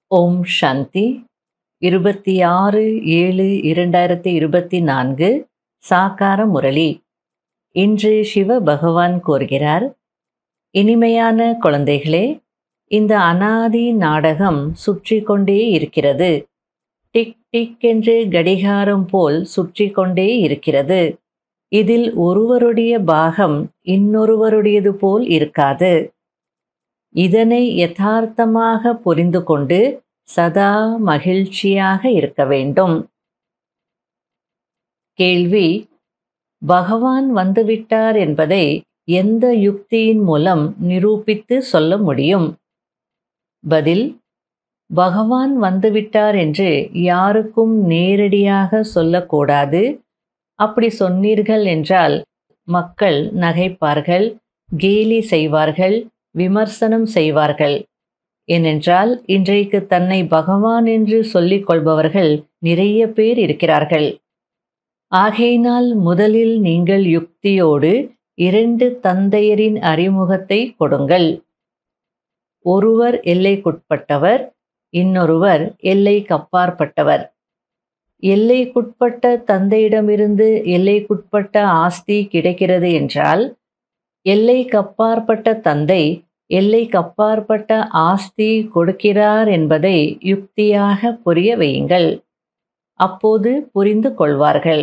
ஓம் சாந்தி இருபத்தி ஆறு ஏழு இரண்டாயிரத்தி இருபத்தி நான்கு சாக்கார முரளி இன்று சிவ பகவான் கூறுகிறார் இனிமையான குழந்தைகளே இந்த அனாதி நாடகம் சுற்றி கொண்டே இருக்கிறது டிக் டிக் என்று கடிகாரம் போல் சுற்றி கொண்டே இருக்கிறது இதில் ஒருவருடைய பாகம் இன்னொருவருடையது போல் இருக்காது இதனை யதார்த்தமாக புரிந்து கொண்டு சதா மகிழ்ச்சியாக இருக்க வேண்டும் கேள்வி பகவான் வந்துவிட்டார் என்பதை எந்த யுக்தியின் மூலம் நிரூபித்து சொல்ல முடியும் பதில் பகவான் வந்துவிட்டார் என்று யாருக்கும் நேரடியாக சொல்லக்கூடாது அப்படி சொன்னீர்கள் என்றால் மக்கள் நகைப்பார்கள் கேலி செய்வார்கள் விமர்சனம் செய்வார்கள் ஏனென்றால் இன்றைக்கு தன்னை பகவான் என்று சொல்லிக் கொள்பவர்கள் நிறைய பேர் இருக்கிறார்கள் ஆகையினால் முதலில் நீங்கள் யுக்தியோடு இரண்டு தந்தையரின் அறிமுகத்தை கொடுங்கள் ஒருவர் எல்லைக்குட்பட்டவர் இன்னொருவர் எல்லைக்கப்பாற்பட்டவர் எல்லைக்குட்பட்ட தந்தையிடமிருந்து எல்லைக்குட்பட்ட ஆஸ்தி கிடைக்கிறது என்றால் எல்லைக்கப்பாற்பட்ட தந்தை எல்லைக்கப்பாற்பட்ட ஆஸ்தி கொடுக்கிறார் என்பதை யுக்தியாக புரிய வையுங்கள் அப்போது புரிந்து கொள்வார்கள்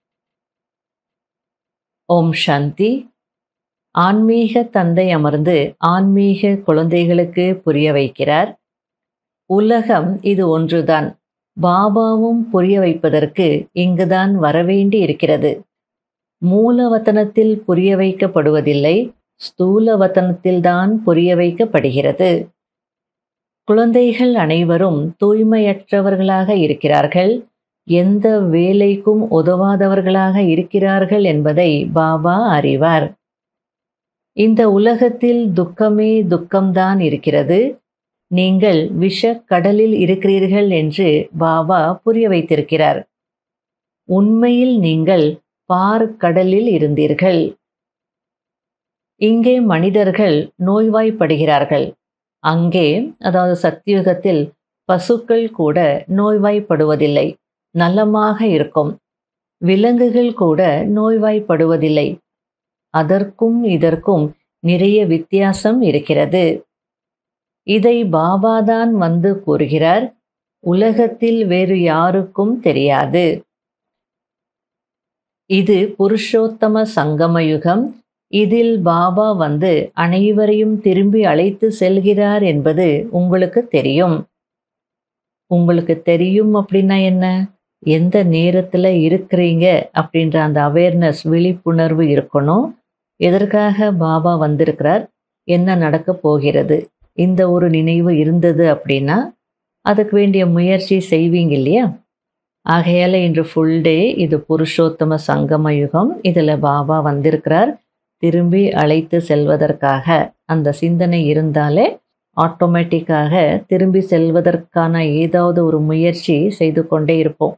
ஓம் சாந்தி ஆன்மீக தந்தை அமர்ந்து ஆன்மீக குழந்தைகளுக்கு புரிய வைக்கிறார் உலகம் இது ஒன்றுதான் பாபாவும் புரிய வைப்பதற்கு இங்குதான் வரவேண்டி இருக்கிறது மூலவத்தனத்தில் புரிய வைக்கப்படுவதில்லை ஸ்தூல வத்தனத்தில்தான் புரிய வைக்கப்படுகிறது குழந்தைகள் அனைவரும் தூய்மையற்றவர்களாக இருக்கிறார்கள் எந்த வேலைக்கும் உதவாதவர்களாக இருக்கிறார்கள் என்பதை பாபா அறிவார் இந்த உலகத்தில் துக்கமே துக்கம்தான் இருக்கிறது நீங்கள் விஷ கடலில் இருக்கிறீர்கள் என்று பாபா புரிய வைத்திருக்கிறார் உண்மையில் நீங்கள் பார் கடலில் இருந்தீர்கள் இங்கே மனிதர்கள் நோய்வாய்ப்படுகிறார்கள் அங்கே அதாவது சத்தியுகத்தில் பசுக்கள் கூட நோய்வாய்ப்படுவதில்லை நலமாக இருக்கும் விலங்குகள் கூட நோய்வாய்ப்படுவதில்லை அதற்கும் இதற்கும் நிறைய வித்தியாசம் இருக்கிறது இதை பாபாதான் வந்து கூறுகிறார் உலகத்தில் வேறு யாருக்கும் தெரியாது இது புருஷோத்தம சங்கம யுகம் இதில் பாபா வந்து அனைவரையும் திரும்பி அழைத்து செல்கிறார் என்பது உங்களுக்கு தெரியும் உங்களுக்கு தெரியும் அப்படின்னா என்ன எந்த நேரத்தில் இருக்கிறீங்க அப்படின்ற அந்த அவேர்னஸ் விழிப்புணர்வு இருக்கணும் எதற்காக பாபா வந்திருக்கிறார் என்ன நடக்க போகிறது இந்த ஒரு நினைவு இருந்தது அப்படின்னா அதுக்கு வேண்டிய முயற்சி செய்வீங்க இல்லையா ஆகையால் இன்று ஃபுல் டே இது புருஷோத்தம சங்கம யுகம் இதில் பாபா வந்திருக்கிறார் திரும்பி அழைத்து செல்வதற்காக அந்த சிந்தனை இருந்தாலே ஆட்டோமேட்டிக்காக திரும்பி செல்வதற்கான ஏதாவது ஒரு முயற்சி செய்து கொண்டே இருப்போம்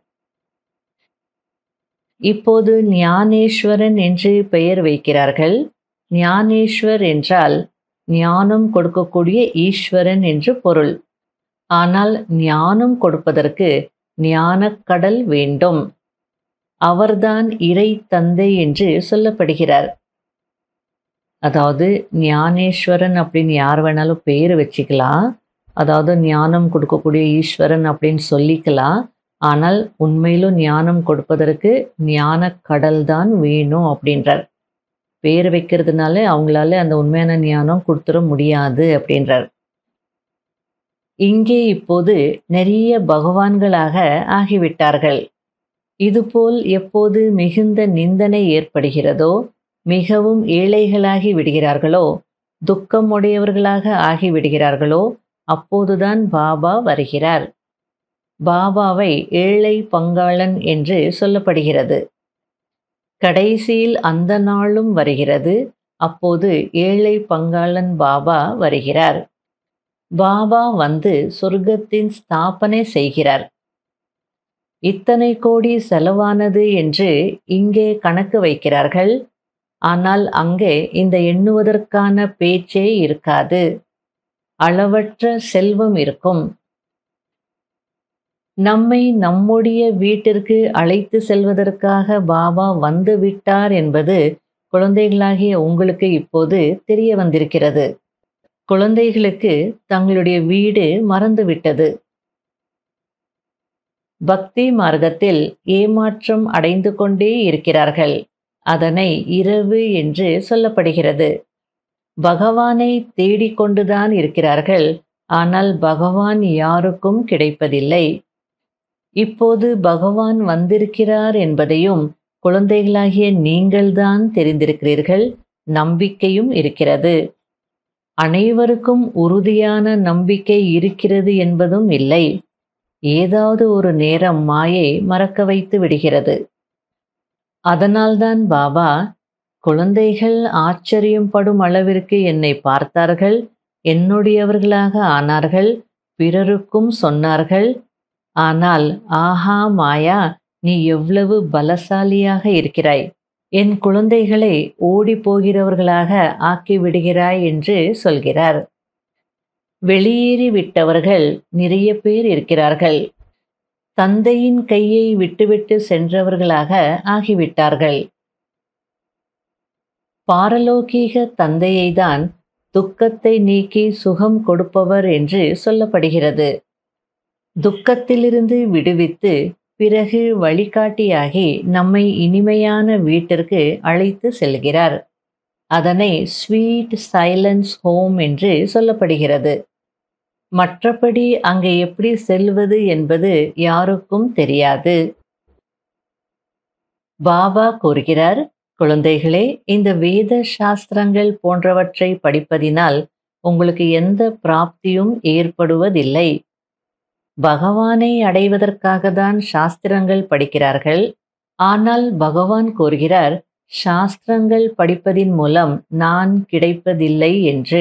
இப்போது ஞானேஸ்வரன் என்று பெயர் வைக்கிறார்கள் ஞானேஸ்வர் என்றால் ஞானம் கொடுக்கக்கூடிய ஈஸ்வரன் என்று பொருள் ஆனால் ஞானம் கொடுப்பதற்கு ஞானக்கடல் வேண்டும் அவர்தான் இறை தந்தை என்று சொல்லப்படுகிறார் அதாவது ஞானேஸ்வரன் அப்படின்னு யார் வேணாலும் பேர் வச்சுக்கலாம் அதாவது ஞானம் கொடுக்கக்கூடிய ஈஸ்வரன் அப்படின்னு சொல்லிக்கலாம் ஆனால் உண்மையிலும் ஞானம் கொடுப்பதற்கு ஞான கடல் தான் வேணும் அப்படின்றார் பேர் வைக்கிறதுனால அவங்களால அந்த உண்மையான ஞானம் கொடுத்துட முடியாது அப்படின்றார் இங்கே இப்போது நிறைய பகவான்களாக ஆகிவிட்டார்கள் இதுபோல் எப்போது மிகுந்த நிந்தனை ஏற்படுகிறதோ மிகவும் ஏழைகளாகி விடுகிறார்களோ துக்கம் உடையவர்களாக ஆகிவிடுகிறார்களோ அப்போதுதான் பாபா வருகிறார் பாபாவை ஏழை பங்காளன் என்று சொல்லப்படுகிறது கடைசியில் அந்த நாளும் வருகிறது அப்போது ஏழை பங்காளன் பாபா வருகிறார் பாபா வந்து சொர்க்கத்தின் ஸ்தாபனை செய்கிறார் இத்தனை கோடி செலவானது என்று இங்கே கணக்கு வைக்கிறார்கள் ஆனால் அங்கே இந்த எண்ணுவதற்கான பேச்சே இருக்காது அளவற்ற செல்வம் இருக்கும் நம்மை நம்முடைய வீட்டிற்கு அழைத்து செல்வதற்காக பாபா வந்து விட்டார் என்பது குழந்தைகளாகிய உங்களுக்கு இப்போது தெரிய வந்திருக்கிறது குழந்தைகளுக்கு தங்களுடைய வீடு மறந்துவிட்டது பக்தி மார்க்கத்தில் ஏமாற்றம் அடைந்து கொண்டே இருக்கிறார்கள் அதனை இரவு என்று சொல்லப்படுகிறது பகவானை தேடிக்கொண்டுதான் இருக்கிறார்கள் ஆனால் பகவான் யாருக்கும் கிடைப்பதில்லை இப்போது பகவான் வந்திருக்கிறார் என்பதையும் குழந்தைகளாகிய நீங்கள்தான் தெரிந்திருக்கிறீர்கள் நம்பிக்கையும் இருக்கிறது அனைவருக்கும் உறுதியான நம்பிக்கை இருக்கிறது என்பதும் இல்லை ஏதாவது ஒரு நேரம் மாயை மறக்க வைத்து விடுகிறது அதனால்தான் பாபா குழந்தைகள் ஆச்சரியம் படும் அளவிற்கு என்னை பார்த்தார்கள் என்னுடையவர்களாக ஆனார்கள் பிறருக்கும் சொன்னார்கள் ஆனால் ஆஹா மாயா நீ எவ்வளவு பலசாலியாக இருக்கிறாய் என் குழந்தைகளை ஓடி போகிறவர்களாக ஆக்கி விடுகிறாய் என்று சொல்கிறார் வெளியேறி விட்டவர்கள் நிறைய பேர் இருக்கிறார்கள் தந்தையின் கையை விட்டுவிட்டு சென்றவர்களாக ஆகிவிட்டார்கள் பாரலோகீக தந்தையை தான் துக்கத்தை நீக்கி சுகம் கொடுப்பவர் என்று சொல்லப்படுகிறது துக்கத்திலிருந்து விடுவித்து பிறகு வழிகாட்டியாகி நம்மை இனிமையான வீட்டிற்கு அழைத்து செல்கிறார் அதனை ஸ்வீட் சைலன்ஸ் ஹோம் என்று சொல்லப்படுகிறது மற்றபடி அங்கே எப்படி செல்வது என்பது யாருக்கும் தெரியாது பாபா கூறுகிறார் குழந்தைகளே இந்த வேத சாஸ்திரங்கள் போன்றவற்றை படிப்பதினால் உங்களுக்கு எந்த பிராப்தியும் ஏற்படுவதில்லை பகவானை அடைவதற்காக தான் சாஸ்திரங்கள் படிக்கிறார்கள் ஆனால் பகவான் கூறுகிறார் சாஸ்திரங்கள் படிப்பதின் மூலம் நான் கிடைப்பதில்லை என்று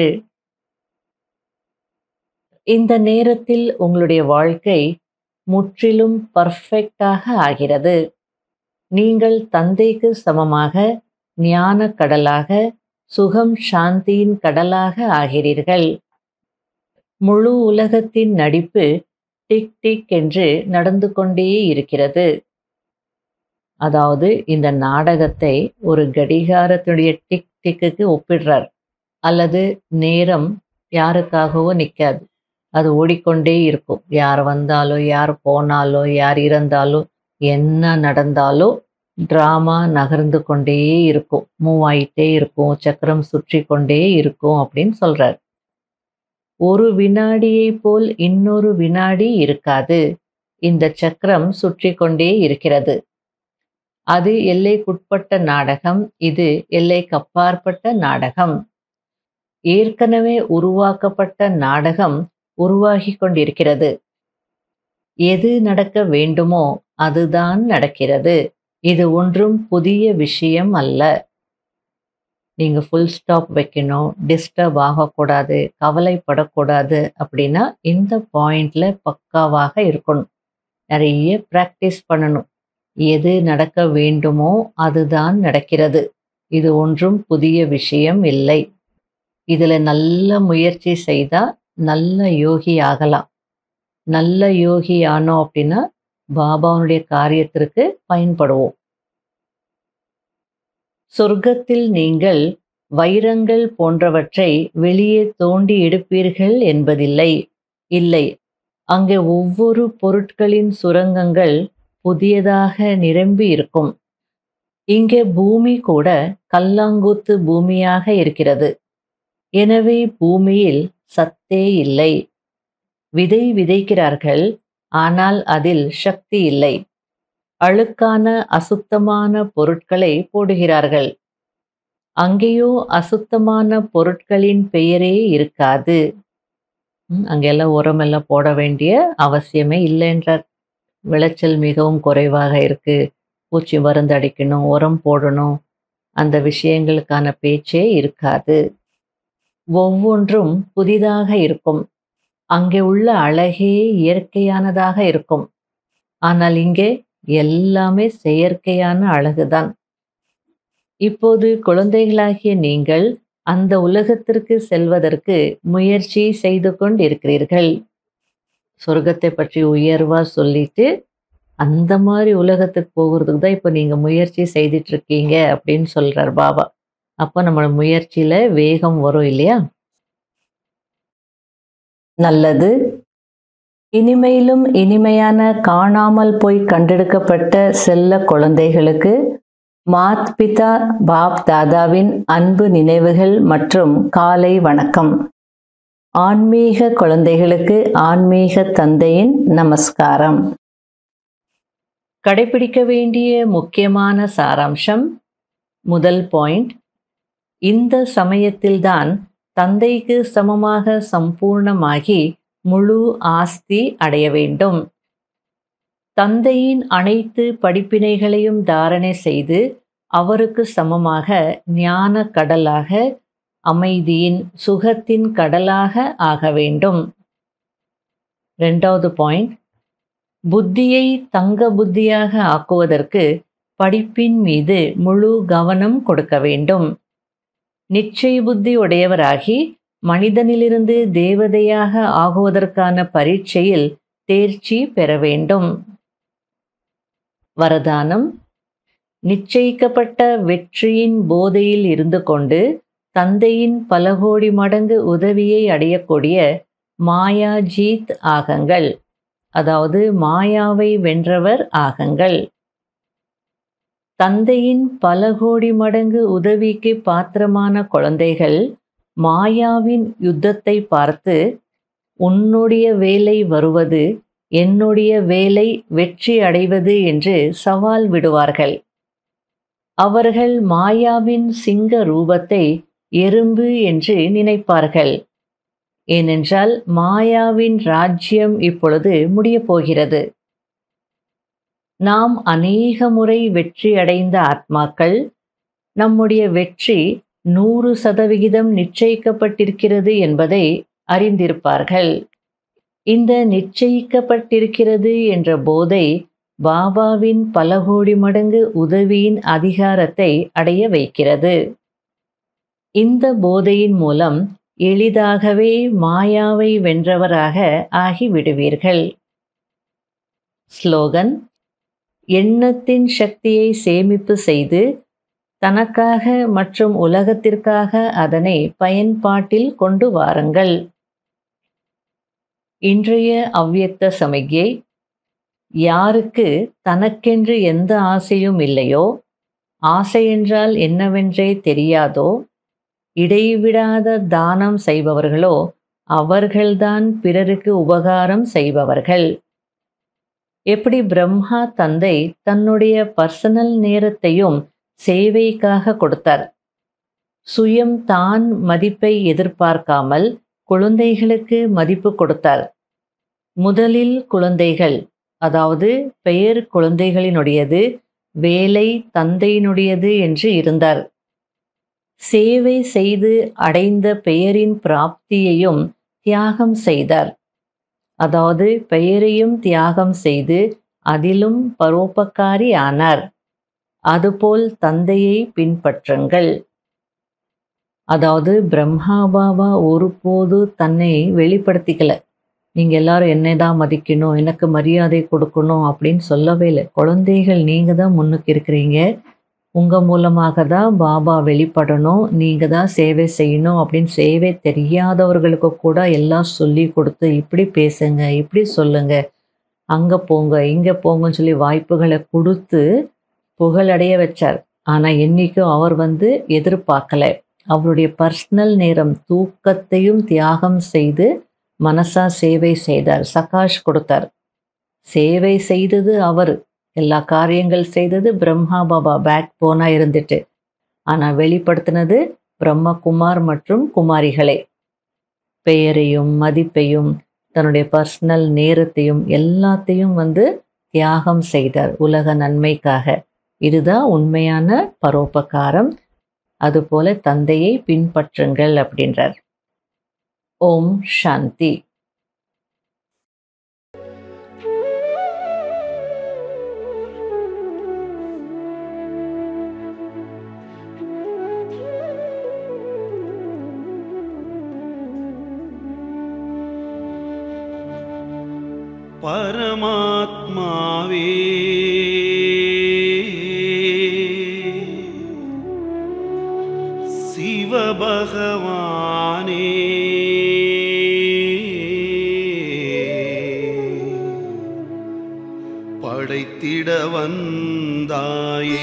இந்த நேரத்தில் உங்களுடைய வாழ்க்கை முற்றிலும் பர்ஃபெக்டாக ஆகிறது நீங்கள் தந்தைக்கு சமமாக ஞான கடலாக சுகம் சாந்தியின் கடலாக ஆகிறீர்கள் முழு உலகத்தின் நடிப்பு டிக் டிக் என்று நடந்து கொண்டே இருக்கிறது அதாவது இந்த நாடகத்தை ஒரு கடிகாரத்துடைய டிக் டிக்குக்கு ஒப்பிடுறார் அல்லது நேரம் யாருக்காகவோ நிற்காது அது ஓடிக்கொண்டே இருக்கும் யார் வந்தாலோ யார் போனாலோ யார் இறந்தாலோ என்ன நடந்தாலோ ட்ராமா நகர்ந்து கொண்டே இருக்கும் மூவ் ஆயிட்டே இருக்கும் சக்கரம் சுற்றி கொண்டே இருக்கும் அப்படின்னு சொல்றார் ஒரு வினாடியை போல் இன்னொரு வினாடி இருக்காது இந்த சக்கரம் சுற்றி கொண்டே இருக்கிறது அது எல்லைக்குட்பட்ட நாடகம் இது எல்லைக்கு அப்பாற்பட்ட நாடகம் ஏற்கனவே உருவாக்கப்பட்ட நாடகம் உருவாகி கொண்டிருக்கிறது எது நடக்க வேண்டுமோ அதுதான் நடக்கிறது இது ஒன்றும் புதிய விஷயம் அல்ல நீங்க ஃபுல் ஸ்டாப் வைக்கணும் டிஸ்டர்ப் ஆகக்கூடாது கவலைப்படக்கூடாது அப்படின்னா இந்த பாயிண்ட்ல பக்காவாக இருக்கணும் நிறைய ப்ராக்டிஸ் பண்ணணும் எது நடக்க வேண்டுமோ அதுதான் நடக்கிறது இது ஒன்றும் புதிய விஷயம் இல்லை இதுல நல்ல முயற்சி செய்தா நல்ல யோகி ஆகலாம் நல்ல யோகி ஆனோம் அப்படின்னா பாபாவுடைய காரியத்திற்கு பயன்படுவோம் சொர்க்கத்தில் நீங்கள் வைரங்கள் போன்றவற்றை வெளியே தோண்டி எடுப்பீர்கள் என்பதில்லை இல்லை அங்கே ஒவ்வொரு பொருட்களின் சுரங்கங்கள் புதியதாக நிரம்பி இருக்கும் இங்கே பூமி கூட கல்லாங்குத்து பூமியாக இருக்கிறது எனவே பூமியில் சத்தே இல்லை விதை விதைக்கிறார்கள் ஆனால் அதில் சக்தி இல்லை அழுக்கான அசுத்தமான பொருட்களை போடுகிறார்கள் அங்கேயோ அசுத்தமான பொருட்களின் பெயரே இருக்காது ம், அங்கெல்லாம் உரமெல்லாம் போட வேண்டிய அவசியமே இல்லை என்றார் விளைச்சல் மிகவும் குறைவாக இருக்கு பூச்சி மருந்து அடிக்கணும் உரம் போடணும் அந்த விஷயங்களுக்கான பேச்சே இருக்காது ஒவ்வொன்றும் புதிதாக இருக்கும் அங்கே உள்ள அழகே இயற்கையானதாக இருக்கும் ஆனால் இங்கே எல்லாமே செயற்கையான அழகுதான் இப்போது குழந்தைகளாகிய நீங்கள் அந்த உலகத்திற்கு செல்வதற்கு முயற்சி செய்து கொண்டிருக்கிறீர்கள் சொர்க்கத்தை பற்றி உயர்வா சொல்லிட்டு அந்த மாதிரி உலகத்துக்கு போகிறதுக்கு தான் இப்போ நீங்க முயற்சி செய்துட்டு இருக்கீங்க அப்படின்னு சொல்றார் பாபா அப்போ நம்ம முயற்சியில வேகம் வரும் இல்லையா நல்லது இனிமையிலும் இனிமையான காணாமல் போய் கண்டெடுக்கப்பட்ட செல்ல குழந்தைகளுக்கு மாத் பிதா பாப் தாதாவின் அன்பு நினைவுகள் மற்றும் காலை வணக்கம் ஆன்மீக குழந்தைகளுக்கு ஆன்மீக தந்தையின் நமஸ்காரம் கடைபிடிக்க வேண்டிய முக்கியமான சாராம்சம் முதல் பாயிண்ட் இந்த சமயத்தில்தான் தந்தைக்கு சமமாக சம்பூர்ணமாகி முழு ஆஸ்தி அடைய வேண்டும் தந்தையின் அனைத்து படிப்பினைகளையும் தாரணை செய்து அவருக்கு சமமாக ஞான கடலாக அமைதியின் சுகத்தின் கடலாக ஆக வேண்டும் ரெண்டாவது பாயிண்ட் புத்தியை தங்க புத்தியாக ஆக்குவதற்கு படிப்பின் மீது முழு கவனம் கொடுக்க வேண்டும் நிச்சய புத்தி உடையவராகி மனிதனிலிருந்து தேவதையாக ஆகுவதற்கான பரீட்சையில் தேர்ச்சி பெற வேண்டும் வரதானம் நிச்சயிக்கப்பட்ட வெற்றியின் போதையில் இருந்து கொண்டு தந்தையின் பல கோடி மடங்கு உதவியை அடையக்கூடிய மாயாஜீத் ஆகங்கள் அதாவது மாயாவை வென்றவர் ஆகங்கள் தந்தையின் பல கோடி மடங்கு உதவிக்கு பாத்திரமான குழந்தைகள் மாயாவின் யுத்தத்தை பார்த்து உன்னுடைய வேலை வருவது என்னுடைய வேலை வெற்றி அடைவது என்று சவால் விடுவார்கள் அவர்கள் மாயாவின் சிங்க ரூபத்தை எறும்பு என்று நினைப்பார்கள் ஏனென்றால் மாயாவின் ராஜ்யம் இப்பொழுது முடியப் போகிறது நாம் அநேக முறை வெற்றி அடைந்த ஆத்மாக்கள் நம்முடைய வெற்றி நூறு சதவிகிதம் நிச்சயிக்கப்பட்டிருக்கிறது என்பதை அறிந்திருப்பார்கள் இந்த நிச்சயிக்கப்பட்டிருக்கிறது என்ற போதை பாபாவின் பல கோடி மடங்கு உதவியின் அதிகாரத்தை அடைய வைக்கிறது இந்த போதையின் மூலம் எளிதாகவே மாயாவை வென்றவராக ஆகிவிடுவீர்கள் ஸ்லோகன் எண்ணத்தின் சக்தியை சேமிப்பு செய்து தனக்காக மற்றும் உலகத்திற்காக அதனை பயன்பாட்டில் கொண்டு வாருங்கள் இன்றைய அவ்வியக்த சமிகை யாருக்கு தனக்கென்று எந்த ஆசையும் இல்லையோ ஆசை என்றால் என்னவென்றே தெரியாதோ இடைவிடாத தானம் செய்பவர்களோ அவர்கள்தான் பிறருக்கு உபகாரம் செய்பவர்கள் எப்படி பிரம்மா தந்தை தன்னுடைய பர்சனல் நேரத்தையும் சேவைக்காக கொடுத்தார் சுயம் தான் மதிப்பை எதிர்பார்க்காமல் குழந்தைகளுக்கு மதிப்பு கொடுத்தார் முதலில் குழந்தைகள் அதாவது பெயர் குழந்தைகளினுடையது வேலை தந்தையினுடையது என்று இருந்தார் சேவை செய்து அடைந்த பெயரின் பிராப்தியையும் தியாகம் செய்தார் அதாவது பெயரையும் தியாகம் செய்து அதிலும் பரோபக்காரி ஆனார் அதுபோல் தந்தையை பின்பற்றுங்கள் அதாவது பிரம்மா பாபா ஒருபோது தன்னை வெளிப்படுத்திக்கல நீங்க எல்லாரும் என்னை தான் மதிக்கணும் எனக்கு மரியாதை கொடுக்கணும் அப்படின்னு சொல்லவே இல்லை குழந்தைகள் நீங்க தான் முன்னுக்கு இருக்கிறீங்க உங்க மூலமாக தான் பாபா வெளிப்படணும் நீங்க தான் சேவை செய்யணும் அப்படின்னு சேவை தெரியாதவர்களுக்கு கூட எல்லாம் சொல்லி கொடுத்து இப்படி பேசுங்க இப்படி சொல்லுங்க அங்க போங்க இங்க போங்கன்னு சொல்லி வாய்ப்புகளை கொடுத்து புகழடைய வச்சார் ஆனா என்னைக்கும் அவர் வந்து எதிர்பார்க்கல அவருடைய பர்சனல் நேரம் தூக்கத்தையும் தியாகம் செய்து மனசா சேவை செய்தார் சகாஷ் கொடுத்தார் சேவை செய்தது அவர் எல்லா காரியங்கள் செய்தது பிரம்மா பாபா பேக் போனா இருந்துட்டு ஆனா வெளிப்படுத்தினது பிரம்மகுமார் மற்றும் குமாரிகளே பெயரையும் மதிப்பையும் தன்னுடைய பர்சனல் நேரத்தையும் எல்லாத்தையும் வந்து தியாகம் செய்தார் உலக நன்மைக்காக இதுதான் உண்மையான பரோபகாரம் அதுபோல தந்தையை பின்பற்றுங்கள் அப்படின்றார் ஓம் சாந்தி பரமாத்மாவே சிவபகவானே படைத்திட வந்தாயே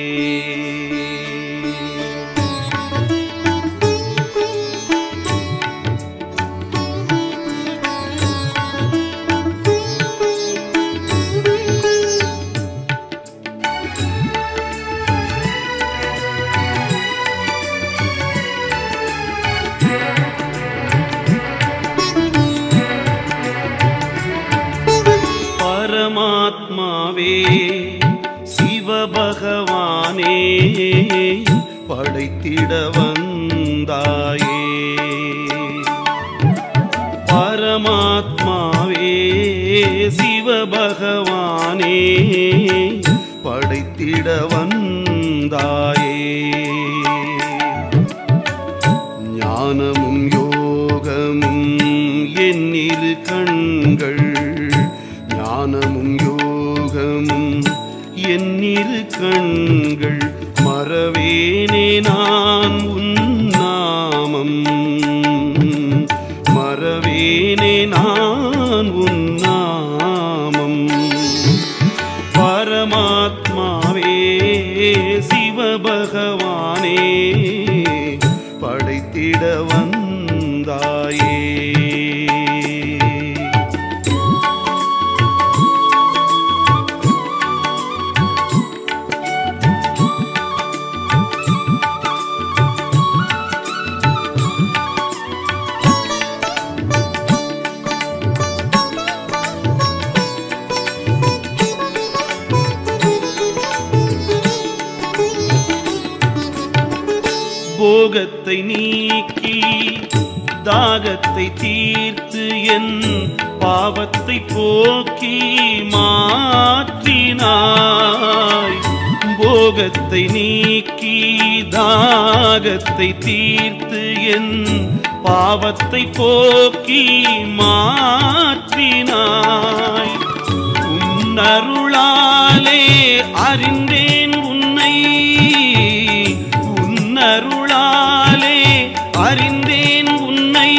பரமாத்மாவே சிவபகவானே படைத்திட வந்தாயே பரமாத்மாவே சிவபகவானே படைத்திட வந்தாயே ஞானமும் யோகமும் என்னிரு கண்கள் ஞானமும் யோகமும் என்னிரு கண்கள் மறவேனே நான் உன்னாமம் மறவேனே நான் உன்னாமம் பரமாத்மாவே சிவபகவானே படைத்திட வந்தாயே போகத்தை நீக்கி தாகத்தை தீர்த்து என் பாவத்தை போக்கி மாற்றினாய் போகத்தை நீக்கி தாகத்தை தீர்த்து என் பாவத்தை போக்கி மாற்றினாய் உன்னருளாலே அறிந்தேன் உன்னை உன்னருளாலே அறிந்தேன் உன்னை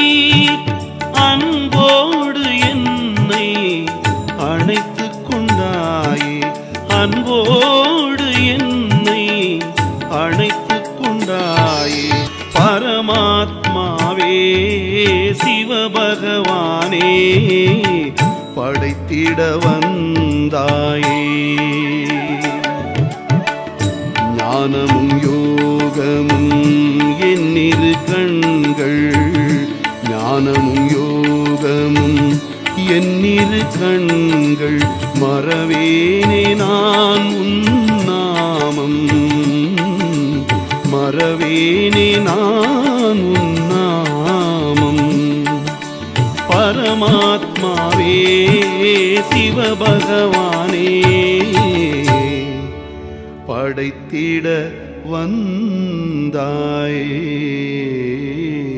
அன்போடு என்னை அணைத்துக் கொண்டாயே அன்போடு என்னை அணைத்துக் கொண்டாயே பரமாத்மாவே சிவபகவானே படைத்திட வந்தாயே ஞானமும் யோகமும் என்னிரு கண்கள் ஞானமும் யோகமும் என்னிரு கண்கள் மறவேனே நான் உன்னாமம் மறவேனே நான் உன்னாமம் பரமாத்மாவே சிவபகவானே படைத்திட வந்தாயே